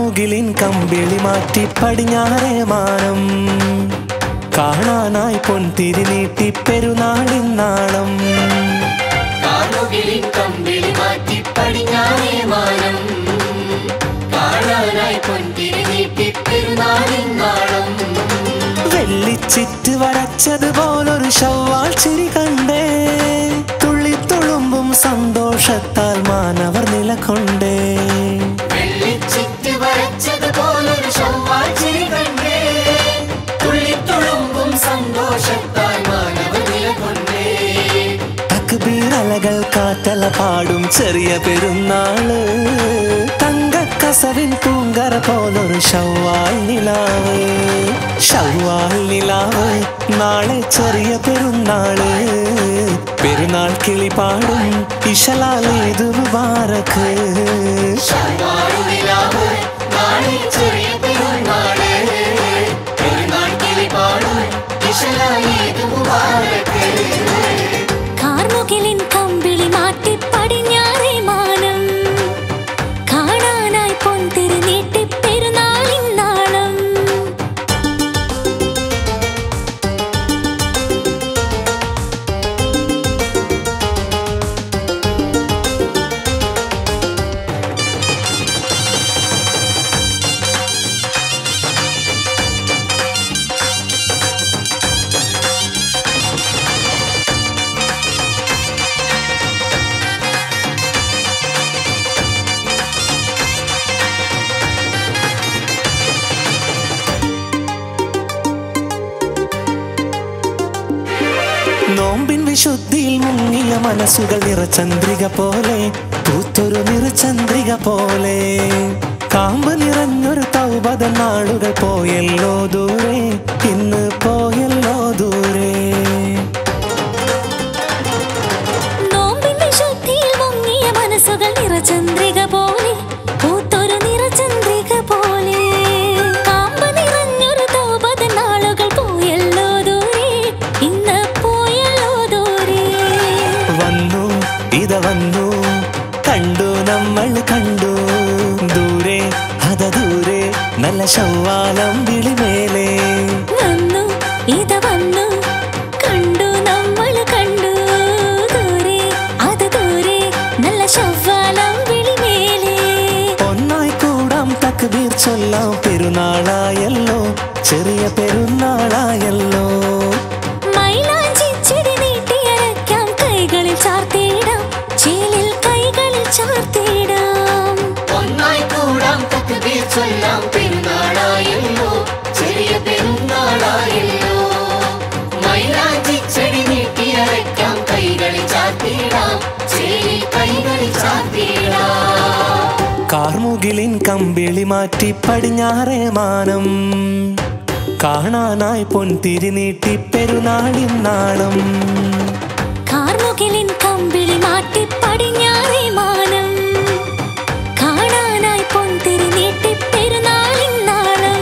കാർമുകിലിൻ കമ്പിളി മാറ്റി പടിഞ്ഞാറേ മാനം കാണാനായി പൊൻതിരി നീട്ടി പെരുന്നാളിൻ നാളം കാർമുകിലിൻ കമ്പിളി മാറ്റി പടിഞ്ഞാറേ മാനം കാണാനായി പൊൻതിരി നീട്ടി പെരുന്നാളിൻ നാളം വെള്ളിച്ചിറ്റ് വരച്ചതുപോലൊരു ശവ്വാൽ ചിരി കണ്ടേ തുള്ളിത്തുളുമ്പും സന്തോഷത്താൽ മാനവർ നിലകൊണ്ടേ വെള്ളിച്ചിറ്റ് വരച്ചതുപോലൊരു ചൊവ്വാൽ ചിരി കണ്ടേ തുള്ളിത്തുളുമ്പും സന്തോഷത്താൽ മാനവ നിലകൊണ്ടേ തക്ബീറലകൾ കാറ്റല പാടും ചെറിയ പെരുന്നാള് തങ്കക്കസവിൻ പൂങ്കര പോലൊരു ഷവ്വാൽ നിലാവ് ഷവ്വാൽ നിലാവ് നാളെ ചെറിയ പെരുന്നാള് പെരുന്നാൾ കിളി പാടും ഇഷലാലേതു മുബാറക്ക് ശവ്വാൽ നിലാവ് നാളെ ചെറിയ പെരുന്നാള് പെരുന്നാൾ കിളി പാടും ഇശലായേത് മുബാരക്ക് കാർമുകിലിൻ കമ്പിളി മാറ്റി പടിഞ്ഞാറേ മാനം കാണാനായി പൊൻതിരി നീട്ടി പെരുന്നാളിൻ നാളം നോമ്പിൻ വിശുദ്ധിയിൽ മുങ്ങിയ മനസ്സുകൾ നിറചന്ദ്രിക പോലെ പൂത്തൊരു നിറചന്ദ്രിക പോലെ കാമ്പ് നിറഞ്ഞൊരു തൗപത നാളുകൾ പോയല്ലോ ദൂരെ ഇന്ന് പോയല്ലോ ദൂരെ നോമ്പിൻ വിശുദ്ധിയിൽ മുങ്ങിയ മനസ്സുകൾ നിറചന്ദ്രിക പോലെ പൂത്തൊരു നിറചന്ദ്രിക പോലെ കാമ്പ് നിറഞ്ഞൊരു തൗപത നാളുകൾ പോയല്ലോ ദൂരെ ഇന്ന് പോയല്ലോ ദൂരെ വന്നു ഇത വന്നു കണ്ടു നമ്മൾ കണ്ടു ദൂരെ അത ദൂരെ നല്ല ശവ്വാലം വിളിമേലേ വന്നു ഇത വന്നു കണ്ടു നമ്മൾ കണ്ടു ദൂരെ അത് ദൂരെ നല്ല ശവ്വാലം വിളിമേലേ ഒന്നായി കൂടാം തക്ബീർ ചൊല്ലാം പെരുന്നാളായല്ലോ ചെറിയ പെരുന്നാളായല്ലോ മൈലാഞ്ചി ചെടി നീട്ടിയരയ്ക്കാം കൈകളിൽ ചാർത്തിയിടാം ചേലിൽ കൈകളിൽ ചാർത്തിയിടാം ഒന്നായി കൂടാം തക്ബീർ ചൊല്ലാം പെരുന്നാളായല്ലോ ചെറിയ പെരുന്നാളായല്ലോ മൈലാഞ്ചി ചെടി നീട്ടി അരയ്ക്കാം കൈകളിൽ ചാത്തിയിടാം ചേരി കൈകളിൽ ചാത്തിയിടാം കാർമുകിലിൻ കമ്പിളി മാറ്റി പടിഞ്ഞാറേ മാനം കാണാനായി പൊൻതിരി നീട്ടി പെരുന്നാളിൻ നാളം കാർമുകിലിൻ കമ്പിളി മാറ്റി പടിഞ്ഞാറേ മാനം കാണാനായി പൊൻതിരി നീട്ടി പെരുന്നാളിൻ നാളം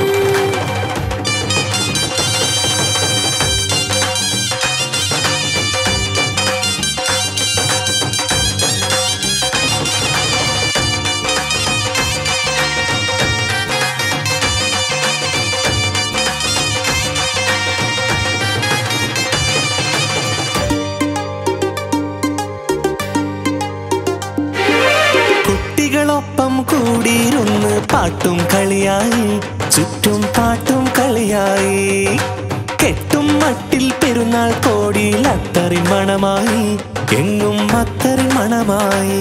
കുട്ടികളൊപ്പം കൂടിയിരുന്ന് പാട്ടും കളിയായി ചുറ്റും പാട്ടും കളിയായി കെട്ടും മട്ടിൽ പെരുന്നാൾ കോടിയിൽ അത്തറി മണമായി എങ്ങും അത്തറി മണമായി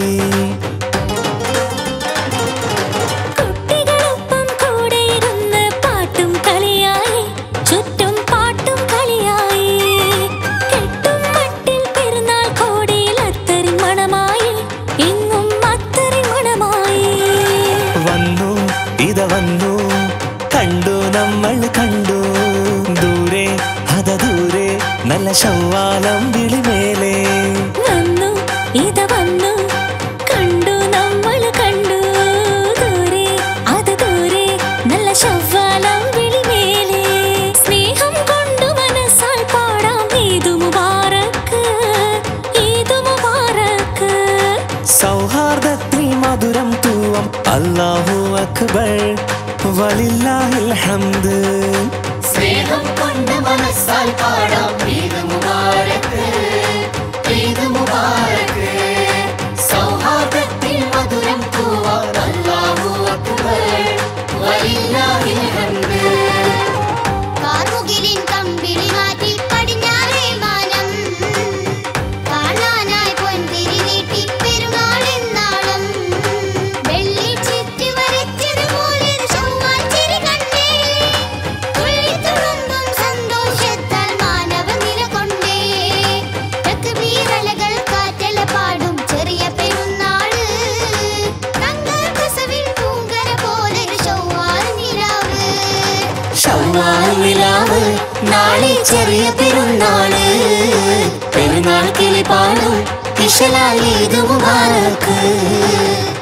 കുട്ടികളൊപ്പം കൂടെയിരുന്ന് പാട്ടും കളിയായി ചുറ്റും പാട്ടും കളിയായി കെട്ടും മട്ടിൽ പെരുന്നാൾ കോടിയിൽ അത്തറി മണമായി എങ്ങും അത്തറി മണമായി വന്നു ഇത വന്നു കണ്ടു നമ്മൾ കണ്ടു ദൂരെ അത ദൂരെ നല്ല ശവ്വാലം വിളിമേലേ വന്നു ഇത വന്നു കണ്ടു നമ്മൾ കണ്ടു ദൂരെ അത് ദൂരെ നല്ല ശവ്വാലം വിളിമേലേ സ്നേഹം കൊണ്ടു മനസ്സാൽ പാടാം ഈദു മുബാറക്ക് ഈദു മുബാറക്ക് സൗഹാർദ്ദത്തിൽ മധുരം തൂവം അല്ലാഹു അക്ബർ വലില്ലാഹിൽ ഹംദ് സ്നേഹം കൊണ്ട് മനസ്സാൽ പാടാം ഈദ് മുബാരക്ക് ഈദ് മുബാരക്ക് സൗഹാർദ്ദത്തിൽ മധുരം തൂവാൻ അല്ലാഹു അക്ബർ വലില്ലാഹിൽ ഹംദ് കാർമുകിലിൻ കമ്പിളി മാറ്റി പടിഞ്ഞാറേ മാനം കാണാനായി പൊൻതിരി നീട്ടി പെരുന്നാളെന്നാളം വെള്ളി ചുറ്റി വരച്ചതുപോലെ ചൊവ്വാൽ ചിരി കണ്ടേ തുള്ളിത്തുളുമ്പും സന്തോഷത്താൽ മാനവ നിലകൊണ്ടേ തക്ബീറലകൾ കാറ്റല പാടും ചെറിയ പെരുന്നാള് തങ്ങൾ കസവിൽ പൂങ്കര പോലെ ചൊവ്വാൽ നിലാവ് ഷവ്വാൽ നിലാവ് നാളെ ചെറിയ പെരുന്നാള് പെരുന്നാൾ കിളിപാടും ഇഷലാൽ ഈദ് മുബാരക്ക്